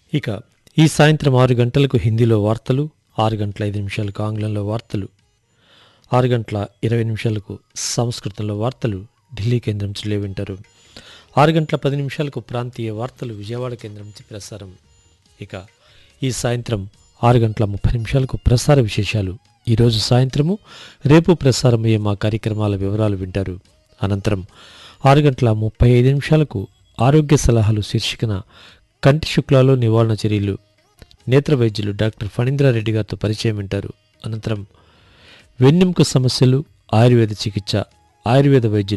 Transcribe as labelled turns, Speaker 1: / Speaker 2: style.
Speaker 1: ఇక ఈ సాయంత్రం ఆరు గంటలకు హిందీలో వార్తలు ఆరు గంటల ఐదు నిమిషాలకు ఆంగ్లంలో వార్తలు ఆరు గంటల ఇరవై నిమిషాలకు సంస్కృతంలో వార్తలు ఢిల్లీ కేంద్రం నుంచి వింటారు ఆరు గంటల పది నిమిషాలకు ప్రాంతీయ వార్తలు విజయవాడ కేంద్రం నుంచి ప్రసారం ఇక ఈ సాయంత్రం ఆరు గంటల ముప్పై నిమిషాలకు ప్రసార విశేషాలు ఈరోజు సాయంత్రము రేపు ప్రసారమయ్యే మా కార్యక్రమాల వివరాలు వింటారు అనంతరం ఆరు గంటల ముప్పై ఐదు నిమిషాలకు ఆరోగ్య సలహాలు శీర్షికన కంటి శుక్లాలు నివారణ చర్యలు నేత్ర వైద్యులు డాక్టర్ ఫణీంద్రారెడ్డి గారితో పరిచయం వింటారు అనంతరం వెన్నెముక సమస్యలు ఆయుర్వేద చికిత్స ఆయుర్వేద వైద్యులు